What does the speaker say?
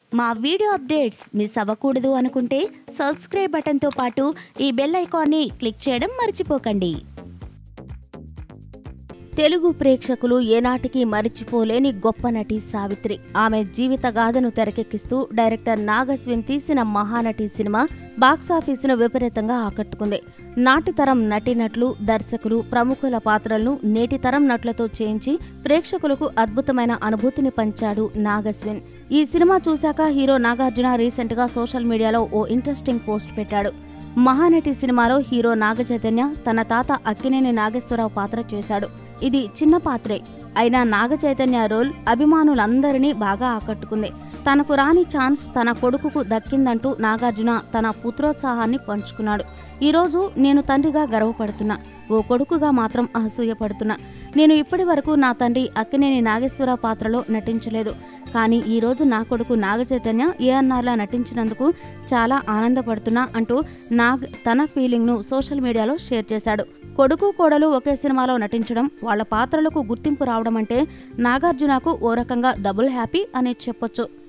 మా video updates miss అవ్వకూడదు అనుకుంటే సబ్స్క్రైబ్ బటన్తో పాటు ఈ బెల్ ఐకాన్ని క్లిక్ చేయడం మర్చిపోకండి తెలుగు ప్రేక్షకులు ఏనాటికి మరిచిపోలేని గొప్ప నటి సావిత్రి ఆమె జీవిత గాథను తెరకెక్కిస్తూ డైరెక్టర్ నాగస్విన్ తీసిన మహానటి సినిమా బాక్సాఫీసును విపరీతంగా ఆకట్టుకుంది నాటి తరం నటీనటులు దర్శకులు ప్రముఖుల పాత్రలను నేటి తరం నటులతో చేయించి ప్రేక్షకులకు అద్భుతమైన అనుభూతిని పంచాడు నాగస్విన్ ఈ సినిమా చూశాక హీరో నాగార్జున రీసెంట్ గా సోషల్ మీడియాలో ఓ ఇంట్రెస్టింగ్ పోస్ట్ పెట్టాడు మహానటి సినిమాలో హీరో నాగచైతన్య తన తాత అక్కినేని నాగేశ్వరరావు పాత్ర చేశాడు ఇది చిన్న పాత్రే అయినా నాగచైతన్య రోల్ అభిమానులందరినీ బాగా ఆకట్టుకుంది తనకు రాని ఛాన్స్ తన కొడుకుకు దక్కిందంటూ నాగార్జున తన పుత్రోత్సాహాన్ని పంచుకున్నాడు ఈరోజు నేను తండ్రిగా గర్వపడుతున్నా ఓ కొడుకుగా మాత్రం అసూయపడుతున్నా నేను ఇప్పటి వరకు నా తండ్రి అక్కినేని నాగేశ్వరరావు పాత్రలో నటించలేదు కానీ ఈ రోజు నా కొడుకు నాగచైతన్య ఏఎన్ఆర్లా నటించినందుకు చాలా ఆనందపడుతున్నా అంటూ నాగ్ తన ఫీలింగ్ను సోషల్ మీడియాలో షేర్ చేశాడు కొడుకు కోడలు ఒకే సినిమాలో నటించడం వాళ్ళ పాత్రలకు గుర్తింపు రావడం అంటే నాగార్జునకు ఓ రకంగా డబుల్ హ్యాపీ అని చెప్పొచ్చు